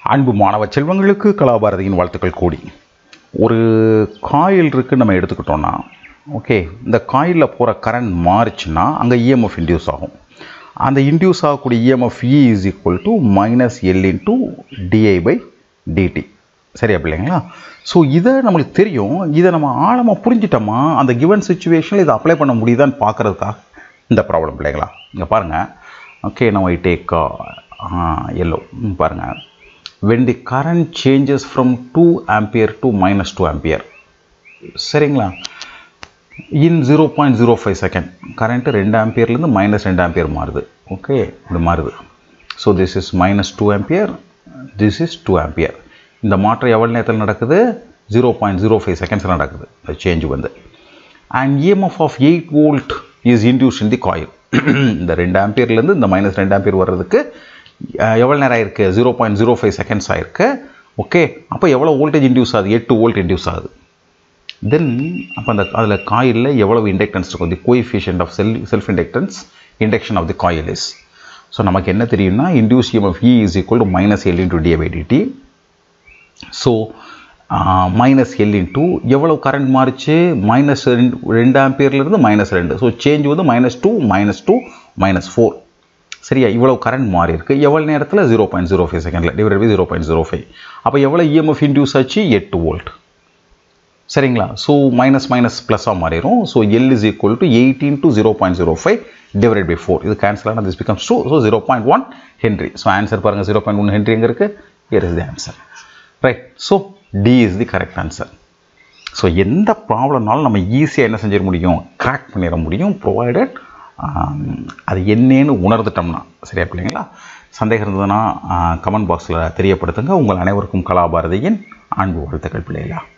அன்பு மாணவ செல்வங்களுக்கு கலாபாரதியின் வாழ்த்துக்கள் கூடி ஒரு காயில் இருக்குது நம்ம எடுத்துக்கிட்டோன்னா ஓகே இந்த காயிலில் போகிற கரண்ட் மாறுச்சுன்னா அங்கே இஎம்எஃப் இன்டியூஸ் ஆகும் அந்த இன்டியூஸ் ஆகக்கூடிய EMF E is equal to minus L into dI by dt சரியா பிள்ளைங்களா ஸோ இதை நம்மளுக்கு தெரியும் இதை நம்ம ஆழமாக புரிஞ்சிட்டோமா அந்த கிவன் சுச்சுவேஷனில் இதை அப்ளை பண்ண முடியுதான்னு பார்க்குறதுக்காக இந்த ப்ராப்ளம் பிள்ளைங்களா இங்கே பாருங்கள் ஓகே நம்ம ஐ டேக் எல்லோ பாருங்கள் when the current changes from 2 ampere to minus 2 ampere சரிங்களா in zero point zero five second current ரெண்டு ஆம்பியர்லேருந்து மைனஸ் ரெண்டு ஆம்பியர் மாறுது ஓகே இப்படி மாறுது so this is minus two ampere this is two ampere இந்த மாற்றம் எவ்வளோ நேரத்தில் நடக்குது ஜீரோ பாயிண்ட் ஜீரோ ஃபைவ் செகண்ட்ஸில் நடக்குது அந்த சேஞ்ச் வந்து and EMF of eight volt is induce in the coil இந்த ரெண்டு ஆம்பியர்லேருந்து இந்த மைனஸ் ரெண்டு ஆம்பியர் வர்றதுக்கு எவ்வளோ நேரம் ஆயிருக்கு zero point zero five seconds ஆயிருக்கு ஓகே அப்போ எவ்வளோ வோல்டேஜ் இன்டியூஸ் ஆகுது எட்டு வோல்ட் இன்டியூஸ் ஆகுது தென் அப்போ அந்த அதில் காயிலில் எவ்வளவு இண்டக்டன்ஸ் இருக்கும் the coefficient of self self inductance induction of the coil is so நமக்கு என்ன தெரியும்னா induce EMF E is equal to minus L into DA DT so minus L into எவ்வளோ கரண்ட் மாறிச்சு மைனஸ் ரெண்டு ரெண்டு ஆம்பியர்லேருந்து மைனஸ் ரெண்டு ஸோ சேஞ்ச் வந்து minus two minus two minus four சரியா இவ்வளோ கரண்ட் மாறி இருக்கு எவ்வளோ நேரத்தில் ஜீரோ பாயிண்ட் ஜீரோ ஃபைவ் செகண்டில் divide by zero point zero five அப்போ எவ்வளோ இஎம்எஃப் இன்டியூஸ் ஆச்சு எட்டு வோல்ட் சரிங்களா ஸோ மைனஸ் மைனஸ் ப்ளஸ்ஸாக மாறிடும் so L is equal to eighteen to zero point zero five divide by four இது கேன்சல் ஆனால் this becomes two so zero point one henry so answer பாருங்கள் zero point one henry எங்கே இருக்குது here is the answer right so D is the correct answer so எந்த ப்ராப்ளம்னாலும் நம்ம ஈஸியாக என்ன செஞ்சிட முடியும் கிராக் பண்ணிட முடியும் ப்ரொவைடட் அது என்னன்னு உணர்ந்துட்டோம்னா சரியா பிள்ளைங்களா சந்தேகம் இருந்ததுன்னா கமெண்ட் பாக்ஸில் தெரியப்படுத்துங்க உங்கள் அனைவருக்கும் கலாபாரதியின் அன்பு வாழ்த்துக்கள் பிள்ளைகளா